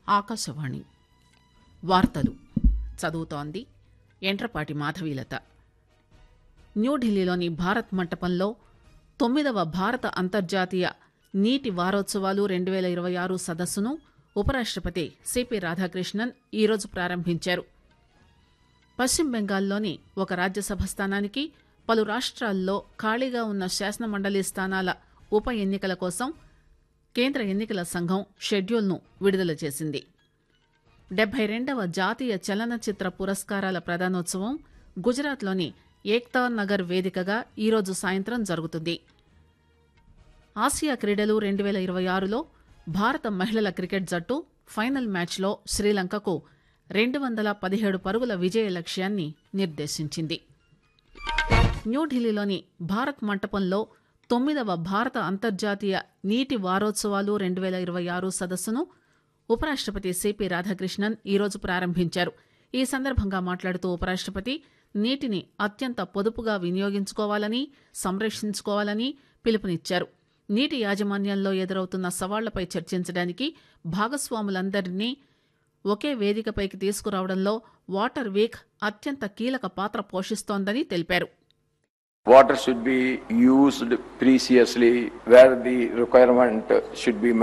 ఆకాశవాణి వార్తలు చదువుతోంది ఎంట్రపాటి మాధవీలత న్యూఢిల్లీలోని భారత్ మంటపంలో తొమ్మిదవ భారత అంతర్జాతీయ నీటి వారోత్సవాలు రెండు పేల ఇరవై ఆరు సదస్సును ఉపరాష్టపతి సిపి రాధాకృష్ణన్ ఈరోజు ప్రారంభించారు పశ్చిమ బెంగాల్లోని ఒక రాజ్యసభ స్థానానికి పలు రాష్ట్రాల్లో ఖాళీగా ఉన్న శాసనమండలి స్థానాల ఉప ఎన్నికల కోసం కేంద్ర ఎన్నికల సంఘం షెడ్యూల్ను విడుదల చేసింది డెబ్బై రెండవ జాతీయ చలనచిత్ర పురస్కారాల ప్రదానోత్సవం గుజరాత్లోని ఏక్తా నగర్ వేదికగా ఈరోజు సాయంత్రం జరుగుతుంది ఆసియా క్రీడలు రెండు పేల ఇరవై ఆరులో భారత మహిళల క్రికెట్ జట్టు ఫైనల్ మ్యాచ్లో శ్రీలంకకు రెండు వందల పదిహేడు పరుగుల విజయ లక్ష్యాన్ని నిర్దేశించింది న్యూఢిల్లీలోని భారత్ మంటపంలో తొమ్మిదవ భారత అంతర్జాతీయ నీటి వారోత్సవాలు రెండు పేల ఇరవై ఆరు సదస్సును ఉపరాష్టపతి సిపి రాధాకృష్ణన్ ఈరోజు ప్రారంభించారు ఈ సందర్భంగా మాట్లాడుతూ ఉపరాష్టపతి నీటిని అత్యంత పొదుపుగా వినియోగించుకోవాలని సంరక్షించుకోవాలని పిలుపునిచ్చారు నీటి యాజమాన్యంలో ఎదురవుతున్న సవాళ్లపై చర్చించడానికి భాగస్వాములందరినీ ఒకే వేదికపైకి తీసుకురావడంలో వాటర్ వీక్ అత్యంత కీలక పాత్ర పోషిస్తోందని తెలిపారు Water should be used preciously where the requirement should be met.